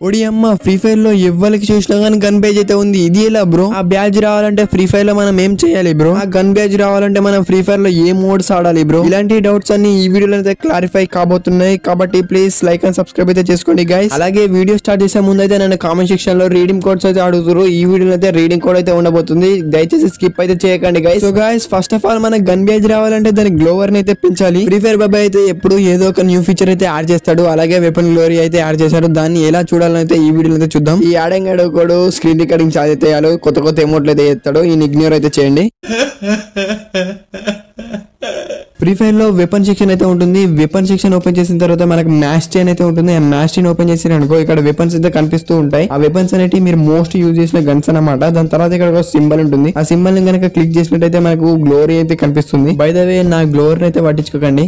ఒడి అమ్మ free fire లో ఎవ్వరికి చూసినా కానీ గన్ బ్యాజ్ అయితే ఉంది ఇది ఎలా బ్రో ఆ బ్యాజ్ రావాలంటే ఫ్రీ ఫైర్ లో మనం ఏం చేయాలి బ్రో ఆ గన్ బ్యాజ్ రావాలంటే మనం ఫ్రీ ఫైర్ లో ఏ మోడ్స్ ఆడాలి బ్రో ఇలాంటి డౌట్స్ అన్ని ఈ వీడియోలో అయితే క్లారిఫై కాబోతున్నాయి కాబట్టి ప్లీజ్ లైక్ అండ్ సబ్స్క్రైబ్ అయితే చేసుకోండి గైస్ అలాగే వీడియో స్టార్ట్ చేసే ముందు అయితే నన్ను కామెంట్ సెక్షన్ లో రీడింగ్ కోడ్స్ అయితే అడుగుతారు ఈ వీడియోలో అయితే రీడింగ్ కోడ్ అయితే ఉండబోతుంది దయచేసి స్కిప్ అయితే చేయకండి guys so guys first of all మనకి గన్ బ్యాజ్ రావాలంటే దాని గ్లోవర్ ని అయితే పెంచాలి ఫ్రీ ఫైర్ బాబాయ్ అయితే ఎప్పుడు ఏదో ఒక న్యూ ఫీచర్ అయితే యాడ్ చేస్తాడు అలాగే వెపన్ గ్లోరీ అయితే యాడ్ చేశాడు దాన్ని ఎలా చూడాలని అయితే ఈ వీడియోలో అయితే చూద్దాం ఈ యాడింగ్ అడుగుకోడు స్క్రీన్ రికార్డింగ్ ఛార్జ్ అయితే చేయాలి కొత్త కొత్త ఎమోట్లు అయితే చేస్తాడు ఈ ఇగ్నోర్ అయితే చేయండి ఫ్రీ ఫైర్ లో వెపన్ సెక్షన్ అయితే ఉంటుంది వెపన్ సెక్షన్ ఓపెన్ చేసిన తర్వాత మనకు మ్యాచ్ చైన్ అయితే ఉంటుంది ఆ మ్యాచ్ చైన్ ఓపెన్ చేసిన అనుకో ఇక్కడ వెపన్స్ అయితే కనిపిస్తూ ఉంటాయి ఆ వెపన్స్ అనేవి మీరు మోస్ట్ యూజ్ చేసిన గన్స్ అన్నమాట దాని తర్వాత ఇక్కడ ఒక సింబల్ ఉంటుంది ఆ సింబల్ ని కనుక క్లిక్ చేసినట్టయితే మనకు గ్లోరీ అయితే కనిపిస్తుంది బై ద వే నా గ్లోరీ అయితే పట్టించుకోకండి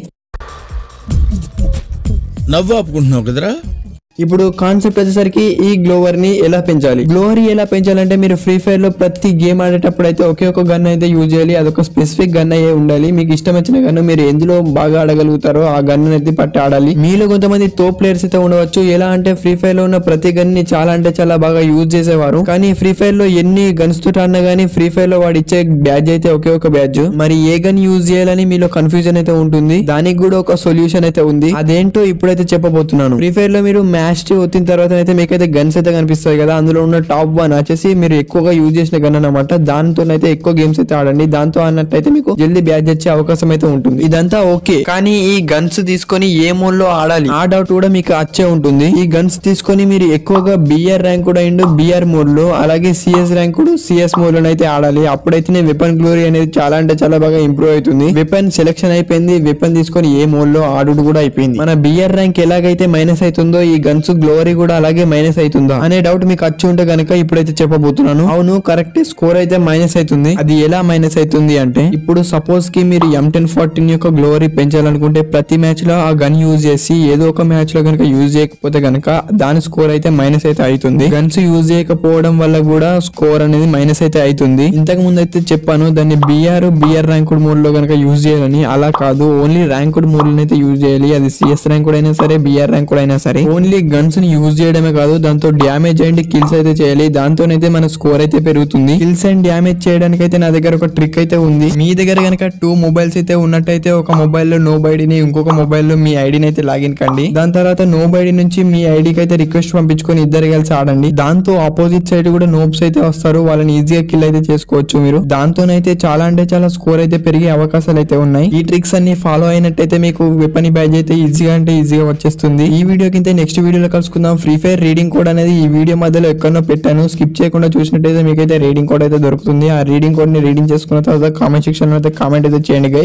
నవ్వు ఆపుకుంటున్నావు కదరా ఇప్పుడు కాన్సెప్ట్ వచ్చేసరికి ఈ గ్లోవర్ ని ఎలా పెంచాలి గ్లోవర్ ఎలా పెంచాలంటే మీరు ఫ్రీ ఫైర్ లో ప్రతి గేమ్ ఆడేటప్పుడు అయితే ఒకే ఒక గన్ అయితే యూజ్ చేయాలి అదొక స్పెసిఫిక్ గన్ అయ్యే ఉండాలి మీకు ఇష్టం వచ్చిన గన్ మీరు ఎందులో బాగా ఆడగలుగుతారో ఆ గన్ అయితే పట్టి ఆడాలి మీలో కొంతమంది తో ప్లేయర్స్ అయితే ఉండవచ్చు ఎలా అంటే ఫ్రీ ఫైర్ లో ఉన్న ప్రతి గన్ ని చాలా అంటే చాలా బాగా యూజ్ చేసేవారు కానీ ఫ్రీ ఫైర్ లో ఎన్ని గన్స్ తో ఆడినా గానీ ఫ్రీ ఫైర్ లో వాడు ఇచ్చే బ్యాడ్జ్ అయితే ఒకే ఒక బ్యాడ్జ్ మరి ఏ గన్ యూజ్ చేయాలని మీలో కన్ఫ్యూజన్ అయితే ఉంటుంది దానికి కూడా ఒక సొల్యూషన్ అయితే ఉంది అదేంటో ఇప్పుడైతే చెప్పబోతున్నాను ఫ్రీ ఫైర్ లో మీరు మ్యాచ్ వచ్చిన తర్వాత అయితే మీకైతే గన్స్ అయితే కనిపిస్తాయి కదా అందులో ఉన్న టాప్ వన్ వచ్చేసి మీరు ఎక్కువగా యూజ్ చేసిన గన్ అన్నమాట దాంతో అయితే ఎక్కువ గేమ్స్ అయితే ఆడండి దాంతో ఆడినట్టయితే మీకు జల్దీ బ్యాచ్ వచ్చే అవకాశం అయితే ఉంటుంది ఇదంతా ఓకే కానీ ఈ గన్స్ తీసుకొని ఏ మోడ్ లో ఆడాలి ఆ డౌట్ కూడా మీకు వచ్చే ఉంటుంది ఈ గన్స్ తీసుకొని మీరు ఎక్కువగా బిఆర్ ర్యాంక్ కూడా అయిండు బిఆర్ మోడ్ లో అలాగే సిఎస్ ర్యాంక్ కూడా సిఎస్ మోడ్ లో అయితే ఆడాలి అప్పుడైతే వెపన్ గ్లోరీ అనేది చాలా అంటే చాలా బాగా ఇంప్రూవ్ అవుతుంది వెపన్ సెలెక్షన్ అయిపోయింది వెపన్ తీసుకొని ఏ మోడ్ లో ఆడుడు కూడా అయిపోయింది మన బిఆర్ ర్యాంక్ ఎలాగైతే మైనస్ అవుతుందో ఈ గన్స్ గ్లోరీ కూడా అలాగే మైనస్ అవుతుందా అనే డౌట్ మీకు వచ్చి ఉంటే గనక ఇప్పుడైతే చెప్పబోతున్నాను అవును కరెక్ట్ స్కోర్ అయితే మైనస్ అవుతుంది అది ఎలా మైనస్ అవుతుంది అంటే ఇప్పుడు సపోజ్ కి మీరు ఎం టెన్ ఫార్టీన్ యొక్క గ్లోరీ పెంచాలనుకుంటే ప్రతి మ్యాచ్ లో ఆ గన్ యూజ్ చేసి ఏదో ఒక మ్యాచ్ లో కనుక యూజ్ చేయకపోతే గనక దాని స్కోర్ అయితే మైనస్ అయితే అవుతుంది గన్స్ యూజ్ చేయకపోవడం వల్ల కూడా స్కోర్ అనేది మైనస్ అయితే అవుతుంది ఇంతకు ముందు అయితే చెప్పాను దాన్ని బిఆర్ బిఆర్ ర్యాంకుడ్ మోడ్ లో కనుక యూజ్ చేయాలని అలా కాదు ఓన్లీ ర్యాంకుడ్ మోడ్ లో అయితే యూజ్ చేయాలి అది సిఎస్ ర్యాంకుడ్ అయినా సరే బిఆర్ ర్యాంకుడ్ అయినా సరే ఓన్లీ గన్స్ ని యూజ్ చేయడమే కాదు దాంతో డ్యామేజ్ అండ్ కిల్స్ అయితే చేయాలి దాంతోనైతే మన స్కోర్ అయితే పెరుగుతుంది కిల్స్ అండ్ డ్యామేజ్ చేయడానికి అయితే నా దగ్గర ఒక ట్రిక్ అయితే ఉంది మీ దగ్గర కనుక టూ మొబైల్స్ అయితే ఉన్నట్టయితే ఒక మొబైల్ లో నో బైడీని ఇంకొక మొబైల్ లో మీ ఐడిని అయితే లాగిన్ కండి దాని తర్వాత నో బైడీ నుంచి మీ ఐడికి అయితే రిక్వెస్ట్ పంపించుకొని ఇద్దరు కలిసి ఆడండి దాంతో ఆపోజిట్ సైడ్ కూడా నోబ్స్ అయితే వస్తారు వాళ్ళని ఈజీగా కిల్ అయితే చేసుకోవచ్చు మీరు దాంతోనైతే చాలా అంటే చాలా స్కోర్ అయితే పెరిగే అవకాశాలు అయితే ఉన్నాయి ఈ ట్రిక్స్ అన్ని ఫాలో అయినట్టయితే మీకు వెపన్ బ్యాజ్ అయితే ఈజీగా అంటే ఈజీగా వచ్చేస్తుంది ఈ వీడియో కింద నెక్స్ట్ వీడియోలో కలుసుకుందాం ఫ్రీ ఫైర్ రీడింగ్ కోడ్ అనేది ఈ వీడియో మధ్యలో ఎక్కడో పెట్టాను స్కిప్ చేయకుండా చూసినట్టయితే మీకైతే రీడింగ్ కోడ్ అయితే దొరుకుతుంది ఆ రీడింగ్ కోడ్ ని రీడింగ్ చేసుకున్న తర్వాత కామెంట్ సెక్షన్ లో అయితే కామెంట్ అయితే చేయండి guys.